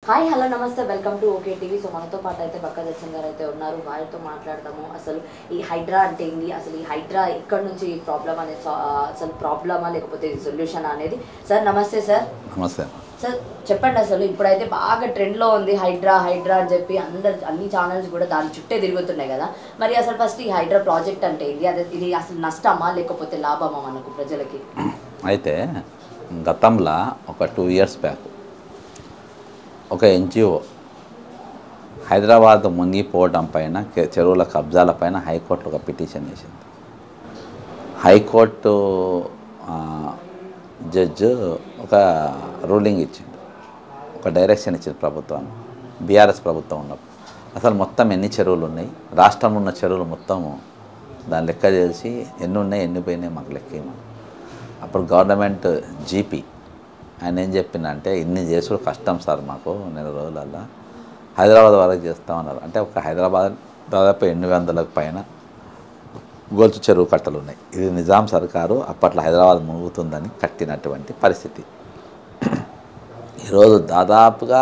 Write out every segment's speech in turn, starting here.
Hi hello నమస్తే welcome to OK TV so మనతో పాటు అయితే బక్క దర్శన్ గారు అయితే ఉన్నారు వారితో మాట్లాడదాము అసలు ఈ హైడ్రా అంటే ఏంటి అసలు ఈ హైడ్రా ఎక్కడి నుంచి ప్రాబ్లం అనేది సా- అసలు ప్రాబ్లమా లేకపోతే సొల్యూషన్ అనేది సార్ నమస్తే సార్ నమస్తే సార్ చెప్పండి అసలు ఇప్పుడైతే బాగా ట్రెండ్లో ఉంది హైడ్రా హైడ్రా అని చెప్పి అందరు అన్ని ఛానల్స్ కూడా దాని చుట్టే తిరుగుతున్నాయి కదా మరి అసలు ఫస్ట్ ఈ హైడ్రా ప్రాజెక్ట్ అంటే ఏంటి అదే ఇది అసలు నష్టమా లేకపోతే లాభమా మనకు ప్రజలకి అయితే గతంలో ఒక టూ ఇయర్స్ బ్యాక్ ఒక ఎన్జిఓ హైదరాబాద్ మునిగిపోవడం పైన కె- చెరువుల కబ్జాల పైన హైకోర్టు ఒక పిటిషన్ వేసింది హైకోర్టు ఆ, జడ్జి ఒక రూలింగ్ ఇచ్చింది ఒక డైరెక్షన్ ఇచ్చింది ప్రభుత్వాన్ని బీఆర్ఎస్ ప్రభుత్వం ఉన్నప్పుడు అసలు మొత్తం ఎన్ని చెరువులు ఉన్నాయి రాష్ట్రంలో ఉన్న చెరువులు మొత్తం దాని లెక్క చేసి ఎన్ని ఉన్నాయి ఎన్ని పోయినాయి మాకు లెక్క ఇవ్వమని. అప్పుడు గవర్నమెంట్ జీపీ ఆయన ఏం చెప్పిందంటే ఇన్ని చేసుడు కష్టం సార్ మాకు నెల రోజులల్లో హైదరాబాద్ వరకు చేస్తామన్నారు అంటే ఒక హైదరాబాద్ దాదాపు ఎనిమిది వందలకు పైన గొలుసు చెరువు కట్టలు ఉన్నాయి ఇది నిజాం సర్కారు అప్పట్లో హైదరాబాద్ మునుగుతుందని కట్టినటువంటి పరిస్థితి ఈరోజు దాదాపుగా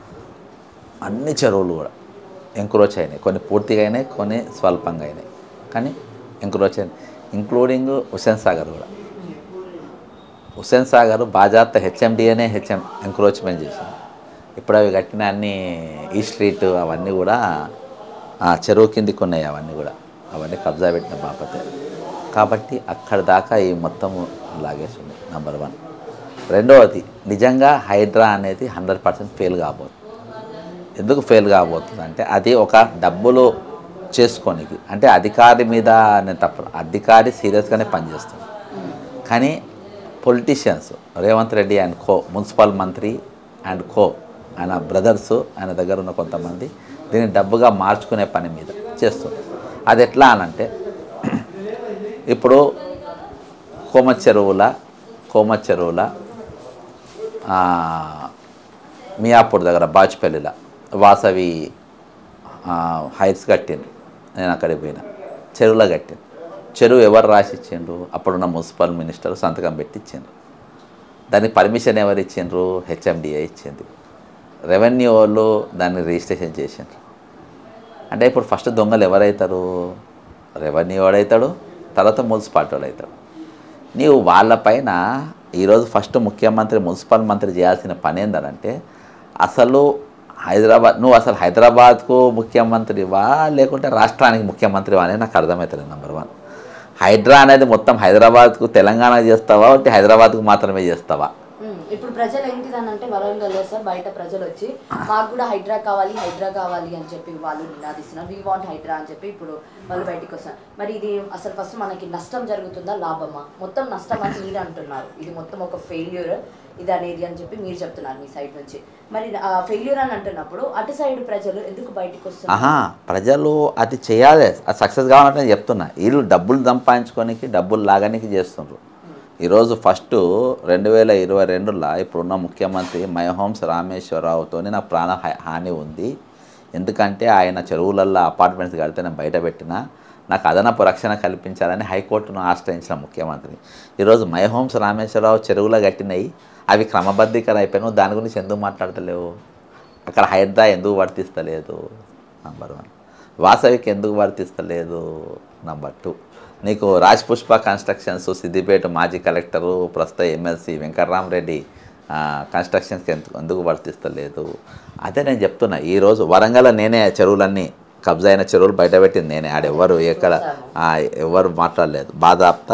అన్ని చెరువులు కూడా ఎంక్రోచ్ అయినాయి కొన్ని పూర్తిగా అయినాయి కొన్ని స్వల్పంగా అయినాయి కానీ ఎంక్రోచ్ అయినాయి ఇంక్లూడింగ్ హుస్సేన్ సాగర్ కూడా హుస్సేన్ సాగర్ బాజాప్త హెచ్ఎండిఏనే హెచ్ఎం ఎంక్రోచ్మెంట్ చేసింది ఇప్పుడు అవి కట్టిన అన్ని ఈ స్ట్రీట్ అవన్నీ కూడా ఆ, చెరువు కిందికి ఉన్నాయి అవన్నీ కూడా అవన్నీ కబ్జా పెట్టిన బాపతే కాబట్టి అక్కడ దాకా ఈ మొత్తం లాగేసింది నెంబర్ వన్ రెండవది నిజంగా హైడ్రా అనేది హండ్రెడ్ పర్సెంట్ ఫెయిల్ కాబోతుంది ఎందుకు ఫెయిల్ కాబోతుంది అంటే అది ఒక డబ్బులు చేసుకోనికి అంటే అధికారి మీద నేను తప్ప అధికారి సీరియస్గానే పనిచేస్తుంది కానీ politicians Revanth Reddy and co municipal మంత్రి అండ్ కో ఆయన బ్రదర్స్ ఆయన దగ్గర ఉన్న కొంతమంది దీన్ని డబ్బుగా మార్చుకునే పని మీద చేస్తుంది అది ఎట్లా అనంటే ఇప్పుడు కోమ చెరువుల కోమ చెరువుల ఆ, మియాపూర్ దగ్గర బాజ్పల్లిలో వాసవి ఆ, హైట్స్ కట్టిండ్రు నేను అక్కడికి పోయినా చెరువులో కట్టిండ్రు చెరువు ఎవరు రాసి ఇచ్చిండ్రు అప్పుడున్న మున్సిపల్ మినిస్టర్ సంతకం పెట్టి ఇచ్చిండ్రు దానికి పర్మిషన్ ఎవరు ఇచ్చిండ్రు హెచ్ఎండిఏ ఇచ్చింది రెవెన్యూ వాళ్ళు దాన్ని రిజిస్ట్రేషన్ చేసిండ్రు అంటే ఇప్పుడు ఫస్ట్ దొంగలు ఎవరైతారు రెవెన్యూ వాడవుతాడు తర్వాత మున్సిపాలిటీ వాడు అవుతాడు నీవు వాళ్ళపైన ఈరోజు ఫస్ట్ ముఖ్యమంత్రి మున్సిపల్ మంత్రి చేయాల్సిన పని ఏంటంటే అసలు హైదరాబాద్ నువ్వు అసలు హైదరాబాద్కు ముఖ్యమంత్రివా లేకుంటే రాష్ట్రానికి ముఖ్యమంత్రివా అనేది నాకు అర్థమవుతుంది నెంబర్ వన్ హైడ్రా అనేది మొత్తం హైదరాబాద్కు తెలంగాణ చేస్తావా అంటే హైదరాబాద్కు మాత్రమే చేస్తావా ఉమ్, ఇప్పుడు ప్రజలు ఏంటిదని అంటే వరంగల్లో సార్ బయట ప్రజలు వచ్చి మాకు కూడా హైడ్రా కావాలి హైడ్రా కావాలి అని చెప్పి వాళ్ళు నినాదిస్తున్నారు వీ వాంట్ హైడ్రా అని చెప్పి ఇప్పుడు వాళ్ళు బయటికి వస్తారు మరి ఇది అసలు ఫస్ట్ మనకి నష్టం జరుగుతుందా లాభమా మొత్తం నష్టం అని మీరు అంటున్నారు ఇది మొత్తం ఒక ఫెయిల్యూర్ ఇది అనేది అని చెప్పి మీరు చెప్తున్నారు మీ సైడ్ నుంచి మరి ఫెయిల్యూర్ అని అంటున్నప్పుడు అటు సైడ్ ప్రజలు ఎందుకు బయటికి వస్తున్నారు ఆహా ప్రజలు అది చేయాలి అది సక్సెస్ కావాలంటే నేను చెప్తున్నా వీళ్ళు డబ్బులు సంపాదించుకోనికి డబ్బులు లాగానికి చేస్తుండ్రు ఈరోజు ఫస్ట్ రెండు వేల ఇరవై రెండులో ఇప్పుడున్న ముఖ్యమంత్రి మయహోమ్స్ రామేశ్వరరావుతో నాకు ప్రాణ హా- హాని ఉంది ఎందుకంటే ఆయన చెరువులల్లో అపార్ట్మెంట్స్ కడితే నేను బయట పెట్టిన నాకు అదనపు రక్షణ కల్పించాలని హైకోర్టును ఆశ్రయించిన ముఖ్యమంత్రి ఈరోజు మయహోమ్స్ రామేశ్వరరావు చెరువులో కట్టినవి అవి క్రమబద్ధీకరణ అయిపోయినావు దాని గురించి ఎందుకు మాట్లాడతలేవు అక్కడ హైడ్రా ఎందుకు వర్తిస్తలేదు నంబర్ వన్ వాసవికి ఎందుకు వర్తిస్తలేదు నంబర్ టూ నీకు రాజ్ పుష్ప కన్స్ట్రక్షన్స్ సిద్దిపేట మాజీ కలెక్టరు ప్రస్తుత ఎమ్మెల్సీ వెంకట్రామరెడ్డి ఆ, కన్స్ట్రక్షన్స్కి ఎందుకు ఎందుకు వర్తిస్తలేదు అదే నేను చెప్తున్నా ఈరోజు వరంగల్ నేనే చెరువులన్నీ కబ్జా అయిన చెరువులు బయటపెట్టింది నేనే ఆడెవ్వరు ఎక్కడ ఆ, ఎవరు మాట్లాడలేదు బాధాప్తా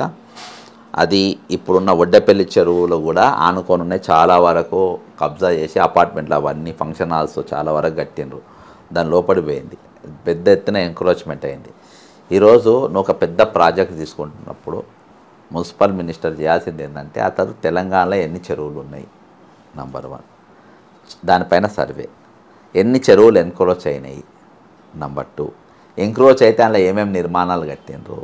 అది ఇప్పుడున్న ఒడ్డపల్లి చెరువులు కూడా ఆనుకొని ఉన్నాయి చాలా వరకు కబ్జా చేసి అపార్ట్మెంట్లు అవన్నీ ఫంక్షన్ హాల్స్ చాలా వరకు కట్టిండ్రు దాని లోపడి పోయింది పెద్ద ఎత్తున ఎంక్రోచ్మెంట్ అయింది ఈరోజు నువ్వు ఒక పెద్ద ప్రాజెక్ట్ తీసుకుంటున్నప్పుడు మున్సిపల్ మినిస్టర్ చేయాల్సింది ఏంటంటే అతను తెలంగాణలో ఎన్ని చెరువులు ఉన్నాయి నంబర్ వన్ దానిపైన సర్వే ఎన్ని చెరువులు ఎన్క్రోచ్ అయినాయి నంబర్ టూ ఎంక్రోచ్ అయితే అందులో ఏమేమి నిర్మాణాలు కట్టిండ్రు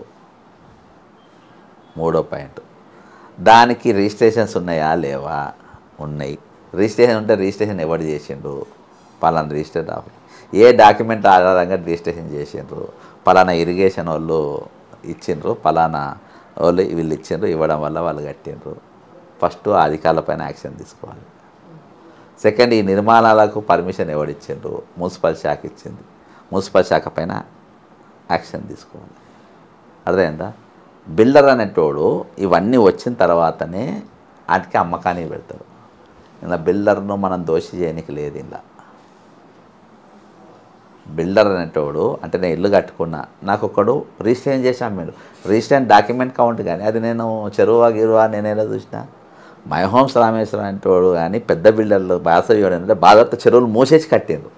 మూడో పాయింట్ దానికి రిజిస్ట్రేషన్స్ ఉన్నాయా లేవా ఉన్నాయి రిజిస్ట్రేషన్ ఉంటే రిజిస్ట్రేషన్ ఎవరు చేసిండ్రు పలానా రిజిస్టర్ ఆఫీస్ ఏ డాక్యుమెంట్ ఆధారంగా రిజిస్ట్రేషన్ చేసిండ్రు పలానా ఇరిగేషన్ వాళ్ళు ఇచ్చిండ్రు పలానా వాళ్ళు వీళ్ళు ఇచ్చిండ్రు ఇవ్వడం వల్ల వాళ్ళు కట్టిండ్రు ఫస్ట్ ఆ అధికారులపైన యాక్షన్ తీసుకోవాలి సెకండ్ ఈ నిర్మాణాలకు పర్మిషన్ ఎవడిచ్చిండ్రు మున్సిపల్ శాఖ ఇచ్చింది మున్సిపల్ శాఖ పైన యాక్షన్ తీసుకోవాలి అర్థమైందా బిల్డర్ అనేటోడు ఇవన్నీ వచ్చిన తర్వాతనే వాటికి అమ్మకానికి పెడతాడు ఇలా బిల్డర్ను మనం దోషి చేయనికి లేదు ఇలా బిల్డర్ అనేటోడు అంటే నేను ఇల్లు కట్టుకున్నా నాకు ఒకడు రిజిస్ట్రేషన్ చేసి అమ్మాడు రిజిస్ట్రేషన్ డాక్యుమెంట్ కౌంట్ కానీ అది నేను చెరువా గిరువా నేనేలా చూసిన మై హోమ్స్ రామేశ్వరం అనేటోడు కానీ పెద్ద బిల్డర్లు బాసయ్యోడు అంటే బాధతో చెరువులు మూసేసి కట్టిండ్రు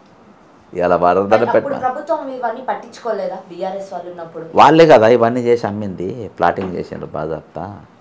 ఇలా వరదన అప్పుడు పెట్ట ప్రభుత్వం ఇవన్నీ పట్టించుకోలేదా బీఆర్ఎస్ వాళ్ళు ఉన్నప్పుడు వాళ్ళే కదా ఇవన్నీ చేసి అమ్మింది ప్లాటింగ్ చేసిండ్రు బాజాప్తా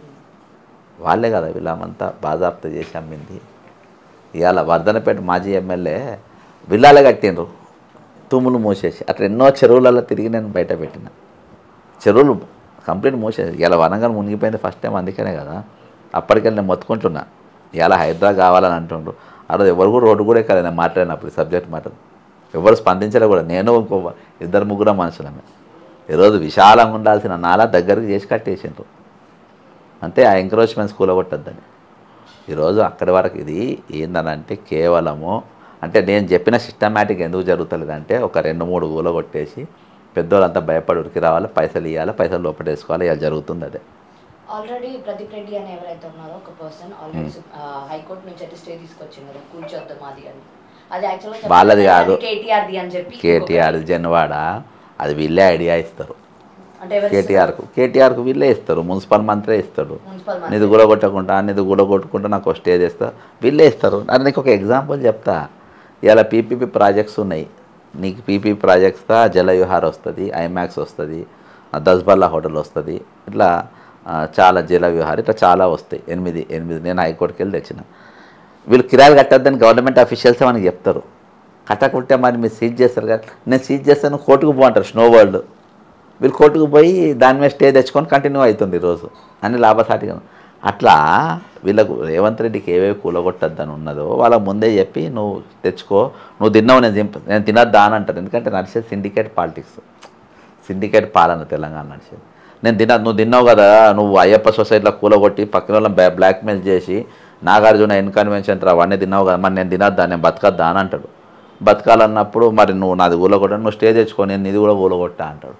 వాళ్ళే కదా వీళ్ళమంతా బాజాప్తా చేసి అమ్మింది ఇవాళ వర్ధనపేట మాజీ ఎమ్మెల్యే విల్లాలే కట్టిండ్రు తుమ్ములు మూసేసి అట్లా ఎన్నో చెరువులలో తిరిగి నేను బయట పెట్టిన చెరువులు కంప్లీట్ మూసేసి ఇలా వనంగా మునిగిపోయింది ఫస్ట్ టైం అందుకనే కదా అప్పటికెళ్ళి నేను మొత్తుకుంటున్నా ఇలా హైదరాబాద్ కావాలని అంటుండ్రు ఆ రోజు ఎవరు కూడా రోడ్డు కూడా ఎక్కాలి నేను మాట్లాడినప్పుడు సబ్జెక్ట్ మాటలు ఎవరు స్పందించలే కూడా నేను ఇంకో ఇద్దరు ముగ్గురు మనుషులమే ఈరోజు విశాలంగా ఉండాల్సిన నాలా దగ్గరికి చేసి కట్టేసిండ్రు అంతే ఆ ఎంకరేజ్మెంట్ స్కూల్ కొట్టద్దని ఈరోజు అక్కడి వరకు ఇది ఏందనంటే కేవలము అంటే నేను చెప్పిన సిస్టమేటిక్ ఎందుకు జరుగుతలేదంటే ఒక రెండు మూడు ఊల కొట్టేసి పెద్దోళ్ళంతా భయపడి ఉరికి రావాలి పైసలు ఇవ్వాలి పైసలు లోపటేసుకోవాలి ఇలా జరుగుతుంది అదే ఆల్రెడీ ప్రదీప్ రెడ్డి అని ఎవరైతే ఉన్నారో ఒక పర్సన్ ఆల్రెడీ హైకోర్టు నుంచి అయితే స్టే తీసుకొచ్చింది కదా కూర్చోద్దాం అది అని అది యాక్చువల్గా వాళ్ళది కాదు. కేటీఆర్ది అని చెప్పి కేటీఆర్ జన్వాడ అది వీళ్ళే ఐడియా ఇస్తారు అంటే ఎవరు కేటీఆర్కు కేటీఆర్కు వీళ్ళే ఇస్తారు మున్సిపల్ మంత్రే ఇస్తాడు మున్సిపల్ నిధి కూడా కొట్టకుండా నిధి కూడా కొట్టుకుంటా నాకు స్టే చేస్తా వీళ్ళే ఇస్తారు అది నీకు ఒక ఎగ్జాంపుల్ చెప్తా ఇలా పీపీపీ ప్రాజెక్ట్స్ ఉన్నాయి నీకు పీపీ ప్రాజెక్ట్స్గా జల విహార్ వస్తుంది ఐమాక్స్ వస్తుంది దస్బల్లా హోటల్ వస్తుంది ఇట్లా ఆ, చాలా జల విహార్ ఇట్లా చాలా వస్తాయి ఎనిమిది ఎనిమిది నేను హైకోర్టుకి వెళ్ళి తెచ్చిన వీళ్ళు కిరాయిలు కట్టద్దని గవర్నమెంట్ అఫీషియల్స్ మనకి చెప్తారు కట్టకుంటే మరి మీరు సీజ్ చేస్తారు కదా నేను సీజ్ చేస్తాను కోర్టుకు పోంటారు స్నో వరల్డ్ వీళ్ళు కోర్టుకు పోయి దాని మీద స్టే తెచ్చుకొని కంటిన్యూ అవుతుంది ఈరోజు అని లాభసాటిగా అట్లా వీళ్ళకు రేవంత్ రెడ్డికి ఏవేవి కూలగొట్టద్దని ఉన్నదో వాళ్ళకి ముందే చెప్పి నువ్వు తెచ్చుకో నువ్వు తిన్నావు నేను దింప నేను తినద్దా అని అంటారు ఎందుకంటే నడిచేది సిండికేట్ పాలిటిక్స్ సిండికేట్ పాలన తెలంగాణ నడిచేది నేను తిన నువ్వు తిన్నావు కదా నువ్వు అయ్యప్ప సొసైటీలో కూలగొట్టి పక్కన వాళ్ళని బ్లా బ్లాక్మెయిల్ చేసి నాగార్జున ఇన్కన్వెన్షన్ రా అవన్నీ తిన్నావు కదా మరి నేను తినద్దా నేను బతకద్దా అని అంటాడు బతకాలన్నప్పుడు మరి నువ్వు నాది కూలగొట్ట నువ్వు స్టే తెచ్చుకో నేను ఇది కూడా కూలగొట్టా అంటాడు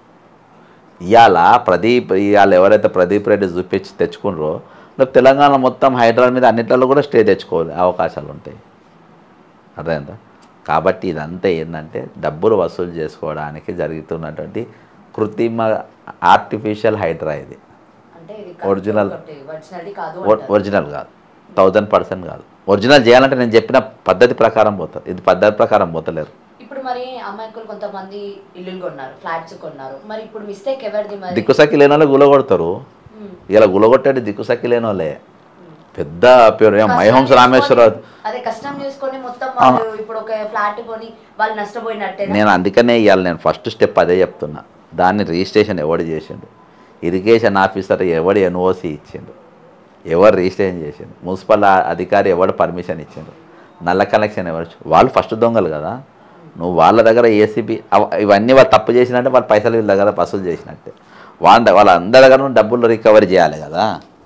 ఇవాళ ప్రదీప్ ఇవాళ ఎవరైతే ప్రదీప్ రెడ్డి చూపించి తెచ్చుకున్నారో రేపు తెలంగాణ మొత్తం హైదరాబాద్ మీద అన్నిట్లలో కూడా స్టే తెచ్చుకోవాలి అవకాశాలు ఉంటాయి అర్థమైందా కాబట్టి ఇదంతా ఏంటంటే డబ్బులు వసూలు చేసుకోవడానికి జరుగుతున్నటువంటి కృత్రిమ ఆర్టిఫిషియల్ హైడ్రా ఇది అంటే ఇది Original. ఒరిజినల్ కాదు ఒ- అంటారు. ఒరిజినల్ కాదు థౌజండ్ పర్సెంట్ కాదు ఒరిజినల్ చేయాలంటే నేను చెప్పిన పద్ధతి ప్రకారం పోతారు ఇది పద్ధతి ప్రకారం పోతలేరు ఇప్పుడు మరి అమాయకులు కొంతమంది ఇల్లులు కొన్నారు ఫ్లాట్స్ కొన్నారు మరి ఇప్పుడు మిస్టేక్ ఎవరిది మరి దిక్కుసక్కి లేని వాళ్ళు గులగొడతారు ఉమ్. ఇలా గులగొట్టేది దిక్కుసక్కి లేని వాళ్ళే పెద్ద పేరు ఏం మై హోమ్స్ కష్టం రామేశ్వరరావు చేసుకొని- అదే కష్టం చేసుకొని మొత్తం వాళ్ళు ఇప్పుడు ఒక ఫ్లాట్ కొని వాళ్ళు నష్టపోయినట్టే నేను అందుకనే ఇవాళ నేను ఫస్ట్ స్టెప్ అదే చెప్తున్నా దాన్ని రిజిస్ట్రేషన్ ఎవడు చేసిండు ఇరిగేషన్ ఆఫీసర్ ఎవడు ఎన్ఓసి ఇచ్చిండు ఎవరు రిజిస్ట్రేషన్ చేసిండు మున్సిపల్ ఆ- అధికారి ఎవడు పర్మిషన్ ఇచ్చిండు నల్ల కనెక్షన్ ఎవరు ఇచ్చిండు? వాళ్ళు ఫస్ట్ దొంగలు కదా నువ్వు వాళ్ళ దగ్గర ఏసీబీ ఇవన్నీ వాళ్ళు తప్పు చేసినట్టే వాళ్ళ పైసలు వీళ్ళ దగ్గర వసూలు చేసినట్టే వాళ్ళ ద- వాళ్ళందరి దగ్గర నువ్వు డబ్బులు రికవరీ చేయాలి కదా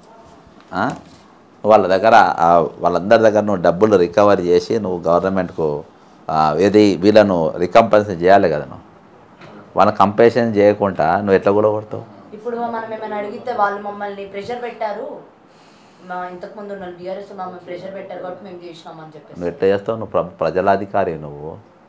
ఆ? వాళ్ళ దగ్గర ఆ వాళ్ళందరి దగ్గర నువ్వు డబ్బులు రికవరీ చేసి నువ్వు గవర్నమెంట్కు ఆ, ఏది వీళ్ళను రికంపెన్సేషన్ చేయాలి కదా నువ్వు వాళ్ళని కంపెన్సేషన్ చేయకుండా నువ్వు ఎట్లా కూడా కొడతావు ఇప్పుడు మనం ఏమైనా అడిగితే వాళ్ళు మమ్మల్ని ప్రెషర్ పెట్టారు మా ఇంతకు ముందు ఉన్న బీఆర్ఎస్ మమ్మల్ని ప్రెషర్ పెట్టారు కాబట్టి మేము చేసినాం అని చెప్పేసి నువ్వు ఎట్లా చేస్తావు నువ్వు ప్ర ప్రజలాధికారి నువ్వు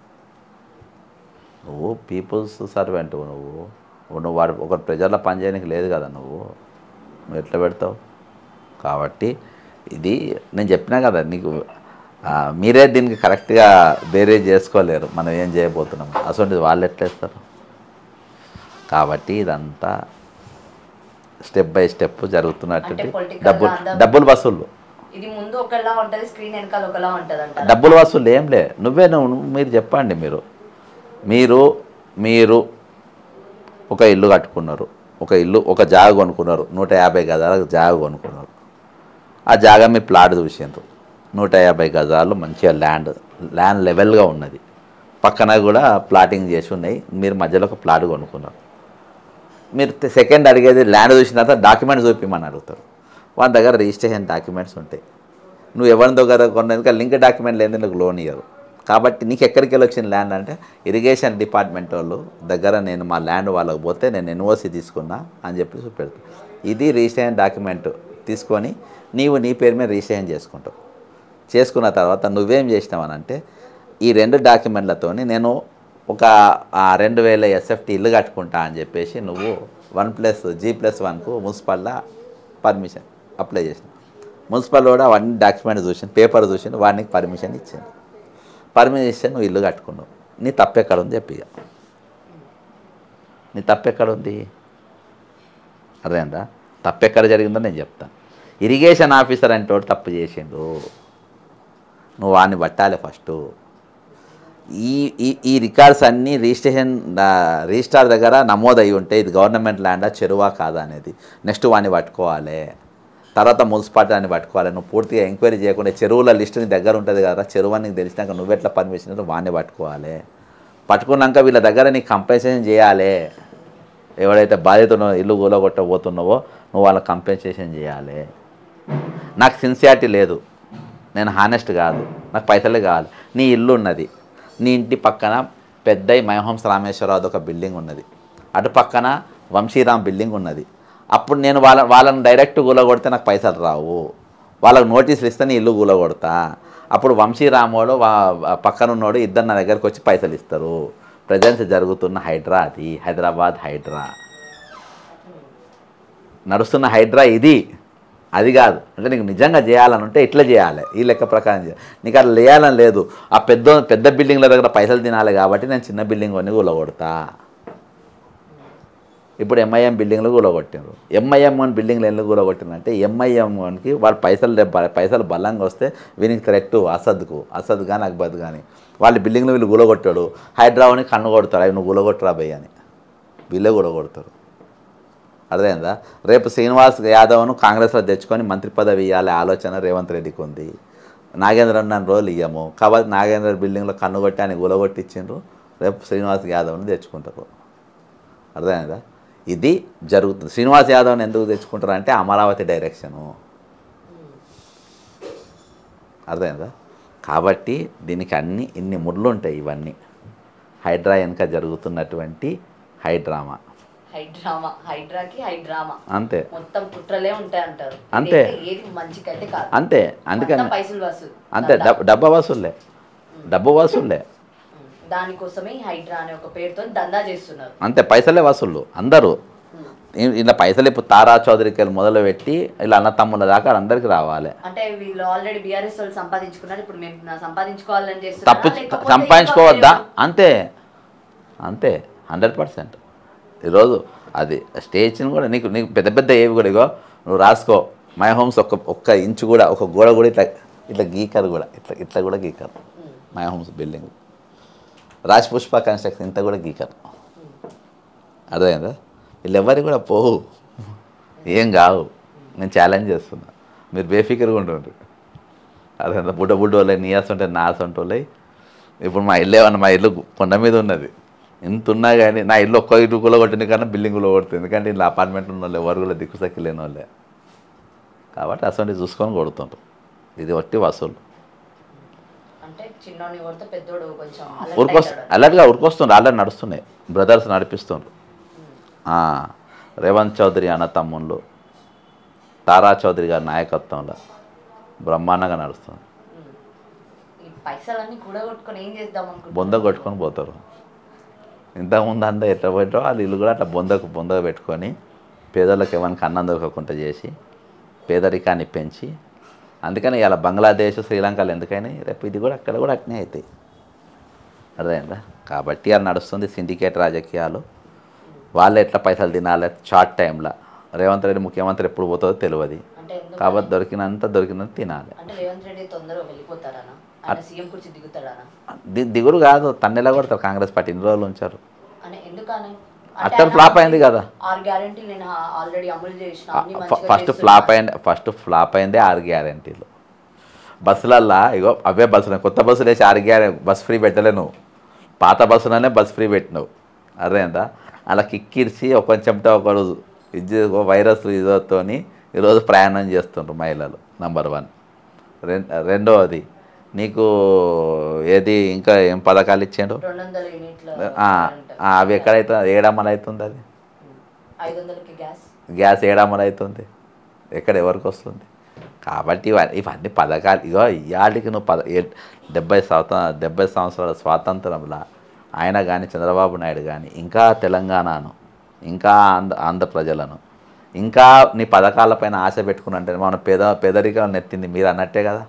నువ్వు పీపుల్స్ సర్వెంట్ నువ్వు నువ్వు వాడు ఒక ప్రజల పని చేయడానికి లేదు కదా నువ్వు నువ్వు ఎట్లా పెడతావు కాబట్టి ఇది నేను చెప్పినా కదా నీకు ఆ, మీరే దీనికి కరెక్ట్గా బేరే చేసుకోలేరు మనం ఏం చేయబోతున్నాం అసలు వాళ్ళు ఎట్లా ఇస్తారు కాబట్టి ఇదంతా స్టెప్ బై స్టెప్ జరుగుతున్నటువంటి అంటే political డబ్బులు గా అందం- డబ్బులు వసూళ్ళు ఇది ముందు ఒకలా ఉంటది స్క్రీన్ వెనకాల ఒకలా ఉంటది అంటారు డబ్బులు వసూలు ఏం లే నువ్వే నువ్వు నువ్వు- మీరు చెప్పండి మీరు మీరు మీరు ఒక ఇల్లు కట్టుకున్నారు ఒక ఇల్లు ఒక జాగ కొనుక్కున్నారు నూట యాభై గజాలకు జాగ కొనుక్కున్నారు ఆ జాగ మీ ప్లాట్ చూసిండ్రు నూట యాభై గజాలు మంచిగా ల్యాండ్ ల్యాండ్ లెవెల్గా ఉన్నది పక్కన కూడా ప్లాటింగ్ చేసి ఉన్నాయి మీరు మధ్యలో ఒక ప్లాట్ కొనుక్కున్నారు మీరు సెకండ్ అడిగేది ల్యాండ్ చూసిన తర్వాత డాక్యుమెంట్స్ చూపిమని అడుగుతారు వాళ్ళ దగ్గర రిజిస్ట్రేషన్ డాక్యుమెంట్స్ ఉంటాయి నువ్వు ఎవరి దగ్గర కొన్నందుకు లింక్ డాక్యుమెంట్ లేని నీకు లోన్ ఇయ్యరు కాబట్టి నీకు ఎక్కడికి వెళ్ళి వచ్చిన ల్యాండ్ అంటే ఇరిగేషన్ డిపార్ట్మెంట్ వాళ్ళు దగ్గర నేను మా ల్యాండ్ వాళ్ళకి పోతే నేను ఎన్ఓసి తీసుకున్నా అని చెప్పి చూపెడతాను ఇది రిజిస్ట్రేషన్ డాక్యుమెంట్ తీసుకొని నీవు నీ పేరు మీద రిజిస్ట్రేషన్ చేసుకుంటావు చేసుకున్న తర్వాత నువ్వేం చేసినావు అని అంటే ఈ రెండు డాక్యుమెంట్లతోని నేను ఒక ఆ, రెండు వేల ఎస్ఎఫ్టీ ఇల్లు కట్టుకుంటా అని చెప్పేసి నువ్వు వన్ ప్లస్ జీ ప్లస్ వన్కు మున్సిపల్లో పర్మిషన్ అప్లై చేసిన మున్సిపల్ కూడా అవన్నీ డాక్యుమెంట్ చూసి పేపర్ చూసి వాడికి పర్మిషన్ ఇచ్చింది పర్మిషన్ ఇస్తే నువ్వు ఇల్లు కట్టుకున్నావు నీ తప్పు ఎక్కడ ఉంది చెప్పి ఇక నీ తప్పు ఎక్కడ ఉంది అర్థమైందా తప్పు ఎక్కడ జరిగిందో నేను చెప్తాను ఇరిగేషన్ ఆఫీసర్ అంటే వాడు తప్పు చేసిండు నువ్వు వాడిని పట్టాలి ఫస్ట్ ఈ ఈ ఈ రికార్డ్స్ అన్నీ రిజిస్ట్రేషన్ ఆ, రిజిస్ట్రార్ దగ్గర నమోదయ్యి ఉంటే ఇది గవర్నమెంట్ ల్యాండా చెరువా కాదా అనేది నెక్స్ట్ వాడిని పట్టుకోవాలి తర్వాత మున్సిపాలిటీని పట్టుకోవాలి నువ్వు పూర్తిగా ఎంక్వైరీ చేయకుండా చెరువుల లిస్ట్ నీ దగ్గర ఉంటుంది కదా చెరువు అని నీకు తెలిసినాక నువ్వెట్లా పర్మిషన్ ఇవ్వరు వాడిని పట్టుకోవాలి పట్టుకున్నాక వీళ్ళ దగ్గర నీకు కంపెన్సేషన్ చేయాలి ఎవడైతే బాధ్యత ఉన్నో ఇల్లు కూలగొట్టబోతున్నావో నువ్వు వాళ్ళకి కంపెన్సేషన్ చేయాలి నాకు సిన్సియారిటీ లేదు నేను హానెస్ట్ కాదు నాకు పైసలే కావాలి నీ ఇల్లు ఉన్నది నీ ఇంటి పక్కన పెద్ద మై హోమ్స్ రామేశ్వరరావు ఒక బిల్డింగ్ ఉన్నది అటు పక్కన వంశీరామ్ బిల్డింగ్ ఉన్నది అప్పుడు నేను వాళ్ళ వాళ్ళని డైరెక్ట్ కూలగొడితే నాకు పైసలు రావు వాళ్ళకి నోటీసులు ఇస్తే నీ ఇల్లు కూలగొడతా అప్పుడు వంశీరామోడు వా- పక్కన ఉన్నోడు ఇద్దరు నా దగ్గరికి వచ్చి పైసలు ఇస్తారు ప్రజెన్స్ జరుగుతున్న హైడ్రా అది హైదరాబాద్ హైడ్రా నడుస్తున్న హైడ్రా ఇది అది కాదు అంటే నీకు నిజంగా చేయాలని ఉంటే ఇట్లా చేయాలి ఈ లెక్క ప్రకారం చేయాలి నీకు అట్లా చేయాలని లేదు ఆ పెద్ద పెద్ద బిల్డింగ్ల దగ్గర పైసలు తినాలి కాబట్టి నేను చిన్న బిల్డింగ్ కొని కూలగొడతా ఇప్పుడు ఎంఐఎం బిల్డింగ్లు కూలగొట్టినారు ఎంఐఎం వన్ బిల్డింగ్లు ఎందుకు కూలగొట్టినారంటే ఎంఐఎం వన్కి వాళ్ళు పైసలు దెబ్బ- పైసలు బలంగా వస్తే వీనికి థ్రెట్ అసద్కు అసద్ కానీ అక్బద్ కానీ వాళ్ళ బిల్డింగ్లు వీళ్ళు కూలగొట్టాడు హైదరాబాద్ని కన్ను కొడతాడు అవి నువ్వు కూలగొట్టరా భయ్య అని వీళ్ళే కూలగొడతారు అర్థమైందా రేపు శ్రీనివాస్ యాదవ్ను కాంగ్రెస్లో తెచ్చుకొని మంత్రి పదవి ఇవ్వాలి ఆలోచన రేవంత్ రెడ్డికి ఉంది నాగేంద్ర నన్ను రోజులు ఇయ్యము కాబట్టి నాగేంద్ర బిల్డింగ్లో కన్ను కొట్టి ఆయన గులగొట్టి ఇచ్చిండ్రు రేపు శ్రీనివాస్ యాదవ్ని తెచ్చుకుంటారు అర్థమైందా ఇది జరుగుతుంది శ్రీనివాస్ యాదవ్ని ఎందుకు తెచ్చుకుంటారు అంటే అమరావతి డైరెక్షను అర్థమైందా కాబట్టి దీనికి అన్ని ఇన్ని ముళ్ళు ఉంటాయి ఇవన్నీ హైడ్రా వెనుక జరుగుతున్నటువంటి హైడ్రామా హైడ్రామా హైడ్రాకి హైడ్రామా అంతే మొత్తం కుట్రలే ఉంటాయి అంటారు అంతే. ఇదైతే ఏది మంచికైతే కాదు అంతే అందుకని మొత్తం పైసలు వసూలు అంతే డబ్ డబ్బా వసూల్లే డబ్బు వసూల్లే దానికోసమే ఈ హైడ్రా అనే ఒక పేరుతో దందా చేస్తున్నారు అంతే పైసలే వసూళ్ళు అందరూ ఇ- ఇలా పైసలు ఇప్పుడు తారా చౌదరికి వెళ్ళి మొదలుపెట్టి ఇలా అన్న తమ్ముళ్ళ దాకా అందరికి రావాలి అంటే వీళ్ళు ఆల్రెడీ బీఆర్ఎస్ వాళ్ళు సంపాదించుకున్నారు ఇప్పుడు మేము నా సంపాదించుకోవాలని తప్పు చేస్తున్నారా? లేకపోతే సంపాదించుకోవద్దా ఇంకా అంతే అంతే హండ్రెడ్ పర్సెంట్ ఈరోజు అది స్టేజ్ని కూడా నీకు నీకు పెద్ద పెద్ద ఏవి కూడా ఇగో నువ్వు రాసుకో మై హోమ్స్ ఒక్క ఒక్క ఇంచు కూడా ఒక గోడ కూడా ఇట్లా ఇట్లా గీకరు కూడా ఇట్లా ఇట్లా కూడా గీకరు My Homes building Raj Pushpa construction ఇంత కూడా గీకరు అర్థమైందా వీళ్ళు ఎవరికి కూడా పోవు ఏం కావు నేను ఛాలెంజ్ చేస్తున్నా మీరు బేఫికర్గా ఉంటుండ్రు అదే బుడ్డ బుడ్డ వాళ్ళే నీయాస్ ఉంటే నాస్ ఉంటే ఇప్పుడు మా ఇల్లు ఏమన్నా మా ఇల్లు కొండ మీద ఉన్నది ఇంత ఉన్నా కానీ నా ఇల్లు ఒక్క ఇల్లు కూడా కొట్టిన కన్నా బిల్డింగ్ కూడా కొడుతుంది ఎందుకంటే ఇలా అపార్ట్మెంట్ ఉన్న వాళ్ళు ఎవరు కూడా దిక్కు సక్కి లేని వాళ్ళే కాబట్టి అసలు చూసుకొని కొడుతుంటారు ఇది వట్టి వసూలు అంటే చిన్నోని కొడితే పెద్దోడు కొంచెం alert ఉరికొస్తు అవుతాడు. అలర్ట్గా ఉరికొస్తుండ్రు ఆల్రెడీ నడుస్తున్నాయి బ్రదర్స్ నడిపిస్తుండ్రు ఆ, రేవంత్ చౌదరి అన్న తమ్ముళ్ళు తారా చౌదరి గారి నాయకత్వంలో బ్రహ్మాండంగా నడుస్తుంది ఉమ్. ఈ పైసలన్నీ కూడగొట్టుకొని ఏం చేద్దాం అనుకుంటున్నారు బొంద కొట్టుకొని పోతారు ఇంతకుముందు అంతా ఎట్లా పోయినో వాళ్ళు ఇల్లు కూడా అట్లా బొందకు బొందకు పెట్టుకొని పేదలకు ఎవరికి అన్నం దొరకకుండా చేసి పేదరికాన్ని పెంచి అందుకని ఇలా బంగ్లాదేశ్ శ్రీలంకలు ఎందుకని రేపు ఇది కూడా అక్కడ కూడా అట్నే అవుతాయి అర్థమైందా కాబట్టి అది నడుస్తుంది సిండికేట్ రాజకీయాలు వాళ్ళు ఎట్లా పైసలు తినాలి షార్ట్ టైంలో రేవంత్ రెడ్డి ముఖ్యమంత్రి ఎప్పుడు పోతుందో తెలియదు అంటే ఎందుకు కాబట్టి దొరికినంత దొరికినంత తినాలి అంటే రేవంత్ రెడ్డి తొందరగా వెళ్ళిపోతాడనా ఆయన సీఎం కుర్చీ దిగుతాడనా ది దిగురు కాదు తన్నెలా కొడతారు కాంగ్రెస్ పార్టీ ఇన్ని రోజులు ఉంచారు అని ఎందుకని అట్టర్ ఫ్లాప్ అయింది కదా ఆరు గ్యారంటీ నేను ఆల్రెడీ అమలు చేసిన అన్ని ఫ- మంచిగా ఫస్ట్ చేస్తున్నా. ఫ్లాప్ అయింది ఫస్ట్ ఫ్లాప్ అయిందే ఆరు గ్యారెంటీలు బస్సులల్లా ఇగో అవే బస్సులు కొత్త బస్సులు వేసి ఆరు గ్యారె బస్ ఫ్రీ పెట్టలే నువ్వు పాత బస్సులోనే బస్ ఫ్రీ పెట్టినావు అర్థమైందా అలా కిక్కిరిసి ఒక చెమట ఒక రోజు ఇది వైరస్ ఇదోతోని ఈరోజు ప్రయాణం చేస్తుండ్రు మహిళలు నంబర్ వన్ రెం రెండవది నీకు ఏది ఇంకా ఏం పథకాలు ఇచ్చిండు రెండు వందల యూనిట్ల ఆ, కరెంట్. ఆ, అవి ఎక్కడైతే ఏడమ్మలు అవుతుంది అది ఐదు వందలకి గ్యాస్ గ్యాస్ ఏడమ్మలు అవుతుంది ఎక్కడ ఎవరికి వస్తుంది కాబట్టి ఇవ- ఇవన్నీ పథకాలు ఇగో ఇవాళకి నువ్వు పద ఏ- డెబ్బై స్వాత డెబ్బై సంవత్సరాల స్వాతంత్రంలో ఆయన కానీ చంద్రబాబు నాయుడు కానీ ఇంకా తెలంగాణను ఇంకా ఆంధ్ర ఆంధ్ర ప్రజలను ఇంకా నీ పథకాలపైన ఆశ పెట్టుకున్నంటే మన పేద పేదరికం నెత్తింది మీరు అన్నట్టే కదా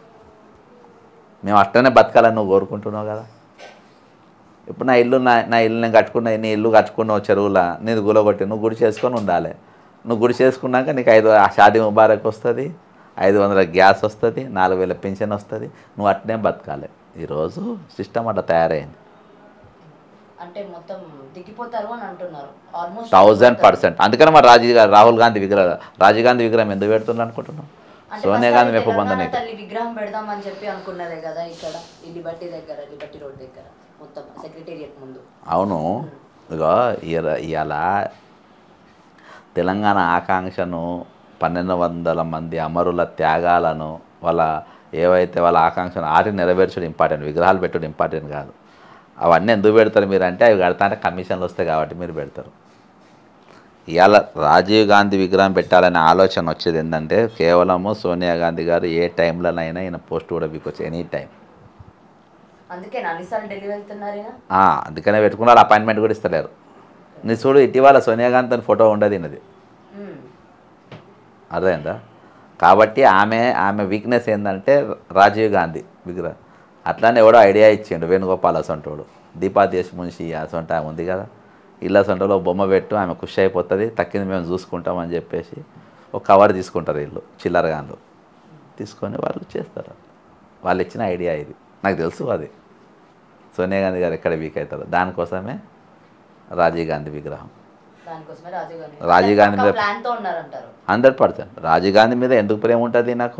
మేము అట్లనే బతకాలని నువ్వు కోరుకుంటున్నావు కదా ఇప్పుడు నా ఇల్లు నా నా ఇల్లు నేను కట్టుకున్న నీ ఇల్లు కట్టుకున్నావు చెరువుల నీది గులగొట్టి నువ్వు గుడి చేసుకొని ఉండాలి నువ్వు గుడి చేసుకున్నాక నీకు ఐదు ఆ షాదీ ముబారక్ వస్తుంది ఐదు వందల గ్యాస్ వస్తుంది నాలుగు వేల పింఛన్ వస్తుంది నువ్వు అట్నే బతకాలి ఈరోజు సిస్టమ్ అట్లా తయారైంది అంటే మొత్తం దిగిపోతారు అని అంటున్నారు ఆల్మోస్ట్ థౌజండ్ పర్సెంట్ అందుకని మరి రాజీవ్ గారు రాహుల్ గాంధీ విగ్రహం రాజీవ్ గాంధీ విగ్రహం ఎందుకు పెడుతున్నారు అనుకుంటున్నావు అంటే సోనియా ఫస్ట్ గాంధీ అది మెప్పు తెలంగాణ పొందనీకి తల్లి విగ్రహం పెడదామని చెప్పి అనుకున్నదే కదా ఇక్కడ ఈ లిబర్టీ దగ్గర లిబర్టీ రోడ్ దగ్గర మొత్తం సెక్రటేరియట్ ముందు అవును ఇగో ఇర- ఇవాళ తెలంగాణ ఆకాంక్షను పన్నెండు వందల మంది అమరుల త్యాగాలను వాళ్ళ ఏవైతే వాళ్ళ ఆకాంక్షను ఆటి నెరవేర్చడం ఇంపార్టెంట్ విగ్రహాలు పెట్టడం ఇంపార్టెంట్ కాదు అవన్నీ ఎందుకు పెడతారు మీరు అంటే అవి కడతా అంటే కమిషన్లు వస్తాయి కాబట్టి మీరు పెడతారు ఇవాళ రాజీవ్ గాంధీ విగ్రహం పెట్టాలనే ఆలోచన వచ్చేది ఏంటంటే కేవలము సోనియా గాంధీ గారు ఏ టైంలోనైనా ఈయన పోస్ట్ కూడా మీకు ఎనీ టైం అందుకే అన్నిసార్లు ఢిల్లీ వెళ్తున్నారు ఈయన? ఆ, అందుకనే పెట్టుకున్నారు అపాయింట్మెంట్ కూడా ఇస్తలేరు నీ చూడు ఇటీవల సోనియా గాంధీ ఫోటో ఉండదు ఈయనది మ్మ్. అర్థమైందా కాబట్టి ఆమె ఆమె వీక్నెస్ ఏంటంటే రాజీవ్ గాంధీ విగ్రహం అట్లానే ఎవడో ఐడియా ఇచ్చిండు వేణుగోపాల్ అసొంటోడు దీపా దేశమున్షి అసొంట ఆమె ఉంది కదా ఇళ్ళ సొంటలో బొమ్మ పెట్టు ఆమె ఖుషి అయిపోతుంది తక్కింది మేము చూసుకుంటామని చెప్పేసి ఒక కవర్ తీసుకుంటారు వీళ్ళు చిల్లరగాన్లు తీసుకొని వాళ్ళు చేస్తారు వాళ్ళు ఇచ్చిన ఐడియా ఇది నాకు తెలుసు అది సోనియా గాంధీ గారు ఎక్కడ వీక్ అవుతారు దానికోసమే రాజీవ్ గాంధీ విగ్రహం దానికోసమే రాజీవ్ గాంధీ రాజీవ్ గాంధీ మీద- ప్లాన్ తో ఉన్నారంటారు హండ్రెడ్ పర్సెంట్ రాజీవ్ గాంధీ మీద ఎందుకు ప్రేమ ఉంటుంది నాకు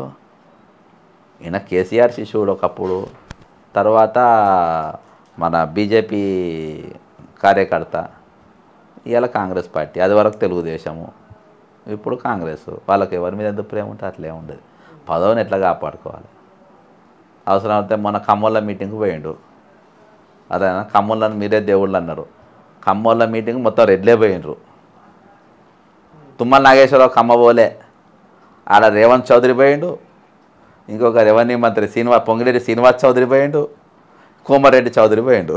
ఈయన కేసీఆర్ శిశువుడు ఒకప్పుడు తర్వాత మన బీజేపీ కార్యకర్త ఇవాళ కాంగ్రెస్ పార్టీ అది వరకు తెలుగుదేశము ఇప్పుడు కాంగ్రెస్ వాళ్ళకి ఎవరి మీద ఎందుకు ప్రేమ ఉంటే అట్లే ఉండదు పదవిని ఎట్లా కాపాడుకోవాలి అవసరం అయితే మొన్న ఖమ్మంలో మీటింగ్కి పోయిండు అదేనా ఖమ్మంలో మీరే దేవుళ్ళు అన్నారు ఖమ్మంలో మీటింగ్ మొత్తం రెడ్లే పోయిండ్రు తుమ్మల నాగేశ్వరరావు కమ్మ పోలే ఆడ రేవంత్ చౌదరి పోయిండు ఇంకొక రెవెన్యూ మంత్రి శ్రీనివాస్ పొంగిరెడ్డి శ్రీనివాస్ చౌదరి పోయిండు కోమారెడ్డి చౌదరి పోయిండు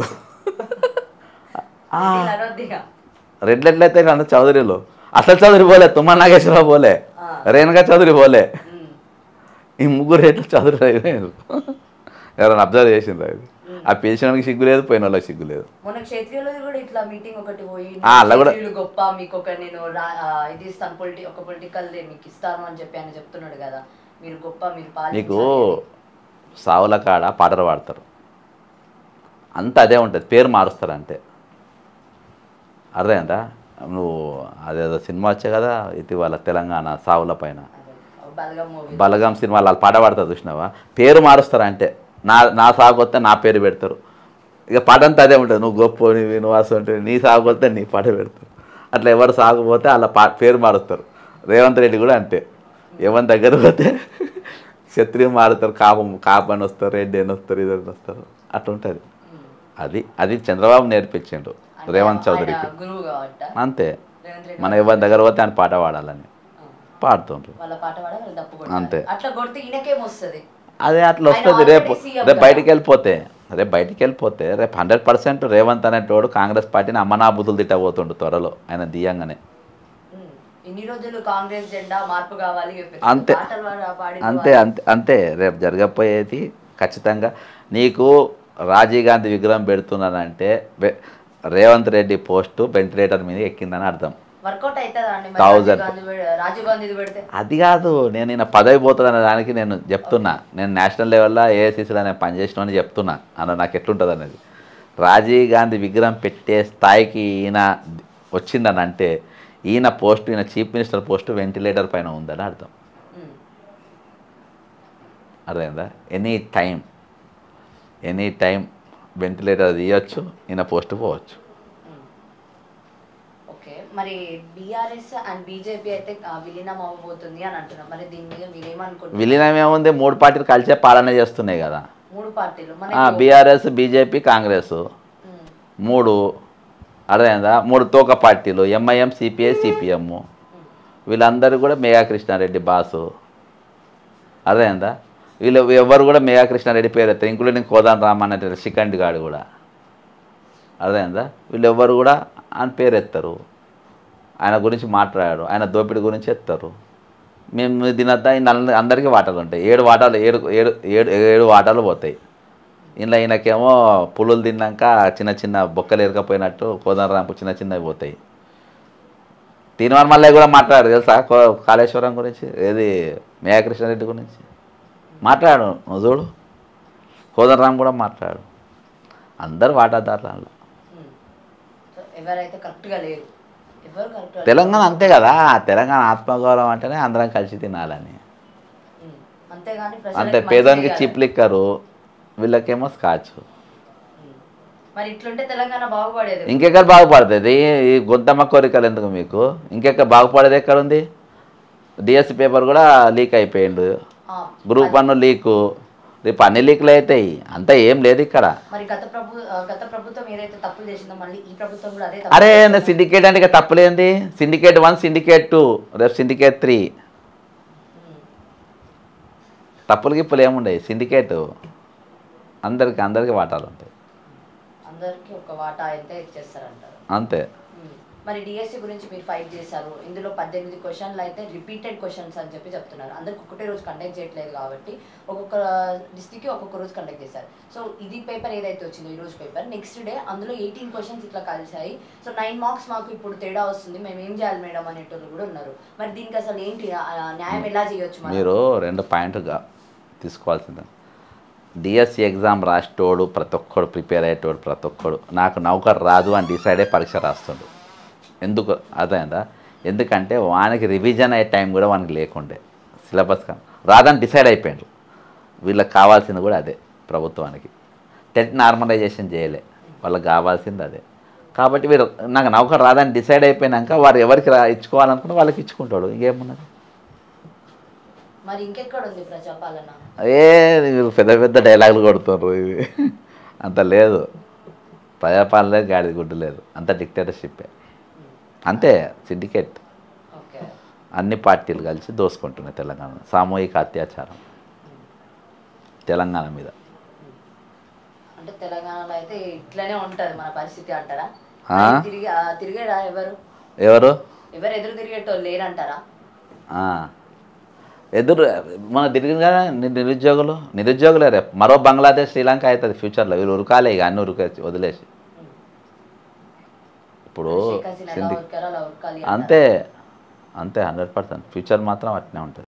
ఢిల్లీ అనొద్దిగా. రెడ్లు ఎట్లయితే అన్న చౌదరిలో అసలు చౌదరి పోలే తుమ్మల నాగేశ్వరరావు పోలే ఆ. రేణుగా చౌదరి పోలే మ్మ్. ఈ ముగ్గురు ఎట్లా చౌదరి అయిపోయారు ఎవరైనా అబ్జర్వ్ చేసిండ్రు అది ఆ పిలిచినకి సిగ్గు లేదు పోయిన వాళ్ళకి సిగ్గు లేదు మొన్న క్షేత్రీయులది కూడా ఇట్లా మీటింగ్ ఒకటి పోయి ఆ, అలా కూడా- క్షత్రియులు గొప్ప మీకు ఒక నేను రా- ఆ, ఇది ఇస్తాను పొలిటి ఒక పొలిటికల్ మీకు ఇస్తాను అని చెప్పి ఆయన చెప్తున్నాడు కదా మీరు గొప్ప మీరు నీకు పాలించాలి సావుల కాడ పాటలు పాడతారు అంత అదే ఉంటుంది పేరు మారుస్తారు అంతే అర్థమైందా నువ్వు అదేదో సినిమా వచ్చే కదా ఇటీవల తెలంగాణ సావుల పైన బలగం మూవీ బలగం సినిమాలు వాళ్ళు పాట పాడతారు చూసినావా పేరు మారుస్తారు అంటే నా నా సాగు వస్తే నా పేరు పెడతారు ఇక పాట అంతా అదే ఉంటుంది నువ్వు గొప్ప నువ్వు అసలు ఉంటుంది నీ సాగు వస్తే నీ పాట పెడతారు అట్లా ఎవరు సాగుపోతే అలా పా పేరు మారుస్తారు రేవంత్ రెడ్డి కూడా అంతే ఎవరి దగ్గర పోతే క్షత్రియ మారుతారు కాపం కాపని వస్తారు రెడ్డి అని వస్తారు ఇదని వస్తారు అట్లా ఉంటుంది అది అది చంద్రబాబు నేర్పించిండు రేవంత్ చౌదరికి గురువు కాబట్టి అంతే రేవంత్ రెడ్డి మనం ఎవరి దగ్గర పోతే ఆయన పాట పాడాలని ఆ. పాడుతుండ్రు వాళ్ళ పాట పాడ వాళ్ళు డప్పు అంతే. కొట్టాలి అట్లా కొడితే ఈయనకేం వస్తుంది అదే అట్లా ఆయన వస్తుంది already రేపు CM రేపు కదా. బయటికి వెళ్ళిపోతే రేపు బయటికి వెళ్ళిపోతే రేపు హండ్రెడ్ పర్సెంట్ రేవంత్ అనేటోడు కాంగ్రెస్ పార్టీని అమ్మనాబుద్ధులు తిట్టబోతుండు త్వరలో ఆయన దియంగానే ఉమ్. ఇన్ని రోజులు కాంగ్రెస్ జెండా మార్పు కావాలి పెద్ద అంతే. పాటలు పాడ- పాడిన అంతే అంతే అంతే రేపు జరగబోయేది ఖచ్చితంగా నీకు రాజీవ్ గాంధీ విగ్రహం పెడుతున్నానంటే బె- రేవంత్ రెడ్డి పోస్టు వెంటిలేటర్ మీద ఎక్కిందని అర్థం వర్కౌట్ అవుతుందా అండి మరి Thousand. రాజీవ్ గాంధీ పెడ- రాజీవ్ గాంధీది పెడితే అది కాదు నేను ఈయన పదవి పోతుందనే దానికి నేను చెప్తున్నా నేను నేషనల్ లెవెల్లో ఏఐసీసీలో నేను పనిచేసిన అని చెప్తున్నా అన్న నాకు ఎట్లుంటుంది అనేది రాజీవ్ గాంధీ విగ్రహం పెట్టే స్థాయికి ఈయన వచ్చిందని అంటే ఈయన పోస్ట్ ఈయన చీఫ్ మినిస్టర్ పోస్ట్ వెంటిలేటర్ పైన ఉందని అర్థం ఉమ్. అర్థమైందా any time any time ventilator తీయచ్చు ఈయన పోస్ట్ పోవచ్చు ఓకే మరి బీఆర్ఎస్ అండ్ బీజేపీ అయితే ఆ, విలీనం అవ్వబోతుంది అని అంటున్నారు మరి దీని మీద మీరు ఏమనుకుంటున్నారు విలీనం ఏముంది మూడు పార్టీలు కలిసే పాలన చేస్తున్నాయి కదా మూడు పార్టీలు ఆ, మన బీఆర్ఎస్ బీజేపీ కాంగ్రెస్ మూడు అర్థమైందా మూడు తోక పార్టీలు ఎంఐఎం సిపిఐ సిపిఎం వీళ్ళందరూ కూడా మేఘా కృష్ణారెడ్డి బాసు అర్థమైందా వీళ్ళు ఎవరు కూడా మేఘా కృష్ణారెడ్డి పేరు ఎత్తారు ఇంక్లూడింగ్ కోదాన్ రామన్ అంటే శిఖండి గాడు కూడా అర్థమైందా వీళ్ళు ఎవరు కూడా ఆయన పేరు ఎత్తారు ఆయన గురించి మాట్లాడాడు ఆయన దోపిడీ గురించి ఎత్తారు మేము దీనంతా ఈయన అందరికీ వాటాలు ఉంటాయి ఏడు వాటాలు ఏడు ఏడు ఏడు ఏడు వాటాలు పోతాయి ఇంట్లో ఈయనకేమో పులులు తిన్నాక చిన్న చిన్న బొక్కలు ఎరకపోయినట్టు కోదండరాంపు చిన్న చిన్నవి పోతాయి తీర్మాన్ మల్లయ్య కూడా మాట్లాడారు తెలుసా కో- కాళేశ్వరం గురించి ఏది మేఘకృష్ణారెడ్డి గురించి మాట్లాడు నువ్వు చూడు కోదండరాం కూడా మాట్లాడు అందరు వాటాదారులు అందులో. సో ఎవరైతే కరెక్ట్ గా లేరు ఎవరు కరెక్ట్ తెలంగాణ అంతే కదా తెలంగాణ ఆత్మగౌరవం అంటేనే అందరం కలిసి తినాలని అంతేగాని అంతే ప్రజలకి మంచి పేదోనికి చేయాలి. చిప్ లిక్కరు వీళ్ళకేమో స్కాచ్ ఉమ్. మరి ఇట్లుంటే తెలంగాణ బాగుపడేది ఇంకెక్కడ బాగుపడుతుంది ఈ గొంతమ్మ కోరికలు ఎందుకు మీకు ఇంకెక్కడ బాగుపడేది ఎక్కడ ఉంది డిఎస్సి పేపర్ కూడా లీక్ అయిపోయిండు ఆ, గ్రూప్ వన్ లీకు రేపు అన్ని లీకులు అవుతాయి అంతా ఏం లేదు ఇక్కడ మరి గత ప్రభు ఆ, గత ప్రభుత్వం ఏదైతే తప్పులు చేసిందో మళ్ళీ ఈ ప్రభుత్వం కూడా అదే తప్పు అరే సిండికేట్ అంటే ఇక తప్పలేంది సిండికేట్ వన్ సిండికేట్ టూ రేపు సిండికేట్ త్రీ ఉమ్. తప్పులు గిప్పులు ఏముండవు సిండికేట్ అందరికి అందరికి వాటాలు ఉంటాయి అందరికి ఒక వాటా అయితే ఇచ్చేస్తారంటారు అంతే ఉమ్. మరి డిఎస్సి గురించి మీరు ఫైట్ చేశారు ఇందులో పద్దెనిమిది క్వశ్చన్లు అయితే రిపీటెడ్ క్వశ్చన్స్ అని చెప్పి చెప్తున్నారు అందరికి ఒకటే రోజు కండక్ట్ చేయట్లేదు కాబట్టి ఒక్కొక్క డిస్టిక్కి ఒక్కొక్క రోజు కండక్ట్ చేశారు సో ఇది పేపర్ ఏదైతే వచ్చిందో ఈ రోజు పేపర్ నెక్స్ట్ డే అందులో ఎయిటీన్ క్వశ్చన్స్ ఇట్లా కలిసాయి సో నైన్ మార్క్స్ మాకు ఇప్పుడు తేడా వస్తుంది మేము ఏం చేయాలి మేడం అనేటోళ్ళు కూడా ఉన్నారు మరి దీనికి అసలు ఏంటి ఆ, న్యాయం ఎలా చేయొచ్చు మనం మీరు రెండు పాయింట్గా తీసుకోవాల్సిందే డిఎస్సి ఎగ్జామ్ రాసేటోడు ప్రతి ఒక్కడు ప్రిపేర్ అయ్యేటోడు ప్రతి ఒక్కడు నాకు నౌకర్ రాదు అని డిసైడే పరీక్ష రాస్తుండు ఎందుకు అర్థమైందా ఎందుకంటే వానికి రివిజన్ అయ్యే టైం కూడా వానికి లేకుండే సిలబస్ కా రాదని డిసైడ్ అయిపోయిండు వీళ్ళకి కావాల్సింది కూడా అదే ప్రభుత్వానికి టెట్ నార్మలైజేషన్ చేయలే వాళ్ళకి కావాల్సింది అదే కాబట్టి వీరు నాకు నౌకర్ రాదని డిసైడ్ అయిపోయినాక వారు ఎవరికి రా ఇచ్చుకోవాలనుకుంటే వాళ్ళకి ఇచ్చుకుంటాడు ఇంకేమున్నది మరి ఇంకెక్కడ ఉంది ప్రజాపాలన ఏ మీరు పెద్ద పెద్ద డైలాగులు కొడుతున్నారు ఇవి అంత లేదు ప్రజాపాలన లేదు గాడిద గుడ్డు లేదు అంత డిక్టేటర్షిప్పే అంతే సిండికేట్ ఓకే అన్ని పార్టీలు కలిసి దోసుకుంటున్నాయి తెలంగాణ సామూహిక అత్యాచారం తెలంగాణ మీద అంటే తెలంగాణలో అయితే ఇట్లనే ఉంటది మన పరిస్థితి అంటారా ఆ? మరి తిరిగి ఆ, తిరిగేరా ఎవరు ఎవరు ఎవరు ఎదురు తిరిగేటోళ్ళు లేరంటారా ఆ. ఎదురు మన తిరిగిన కదా ని- నిరుద్యోగులు నిరుద్యోగులే రేపు మరో బంగ్లాదేశ్ శ్రీలంక అవుతుంది ఫ్యూచర్లో వీళ్ళు ఉరకాలే ఇక అన్ని ఉరికే వదిలేసి ఇప్పుడు షేక్ హసీనా ఎలా సిండి ఉరకారో అలా ఉరకాలి అంతే అంతే హండ్రెడ్ పర్సెంట్ ఫ్యూచర్ మాత్రం అట్నే ఉంటుంది